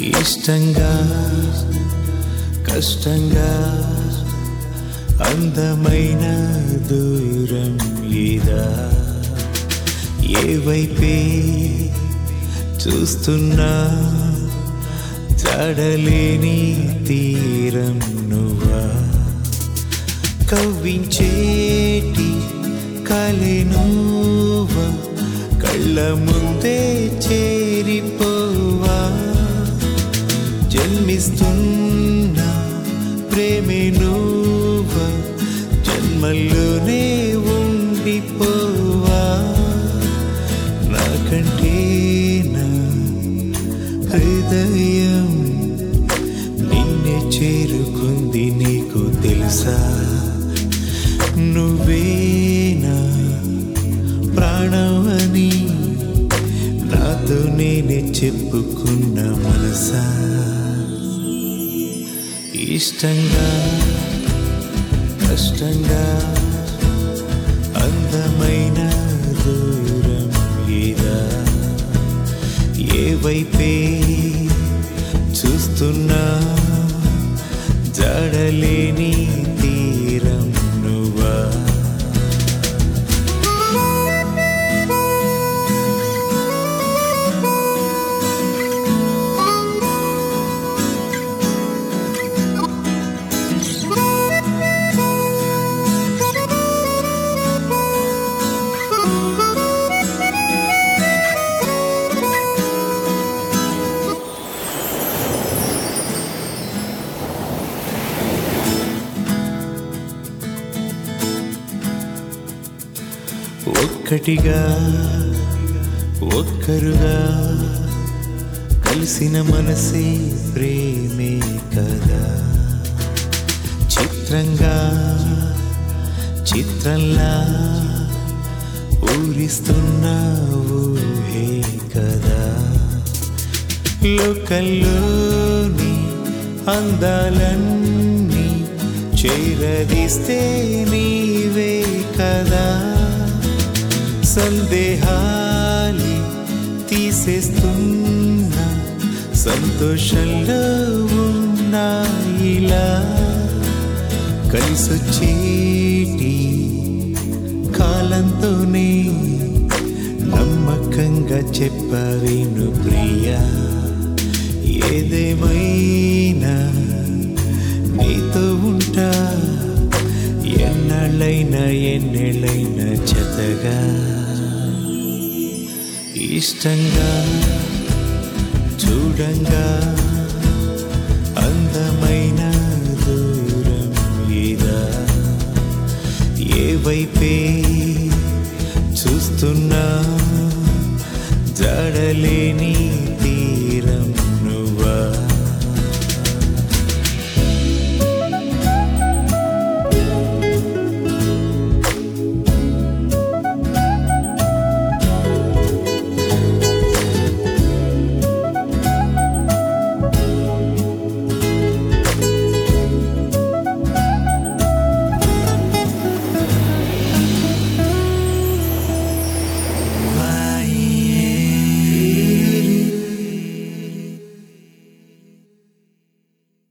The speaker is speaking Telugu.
ఇష్టంగా కష్టంగా అందమైన దూరం ఇదా ఏ వైపే చూస్తున్నా జాడలేని తీరం నువ్వా కవ్వించేటి కలె నువ్వా కళ్ళ ముందే చేరిపోవా జన్మిస్తున్న ప్రేమే నువ్వా జన్మల్లోనే ఉండిపోవా నాకంటే నా హృదయం నిన్నే చేరుకుంది నీకు తెలుసా నువ్వేనా ప్రాణమని నాతో నేనే చెప్పుకున్న మనసా ఇష్టంగా కష్టంగా అందమైన దూరం ఇదా ఏ వైపే చూస్తున్నా జాడలేని తీరం నువ్వా ఒక్కటిగా ఒక్కరుగా కలిసిన మనసే ప్రేమే కదా చిత్రంగా చిత్రంలా ఊరిస్తున్నావు హే కదా లోకల్లోని అందాలన్నీ చేరదీస్తే నీవే కదా సందేహాలి తీసేస్తున్నా సంతోషంలో ఉన్నా ఇలా కలిసొచ్చేటి కాలంతోనే నమ్మకంగా చెప్పవేను ప్రియా ఏదేమైనా నీతో ఉంటా ఎన్నాళ్ళైనా ఎన్నేళ్ళైనా జతగా ఇష్టంగా చూడంగా అందమైన దూరం ఇదా ఏ వైపే చూస్తున్నా జాడలేని తీరం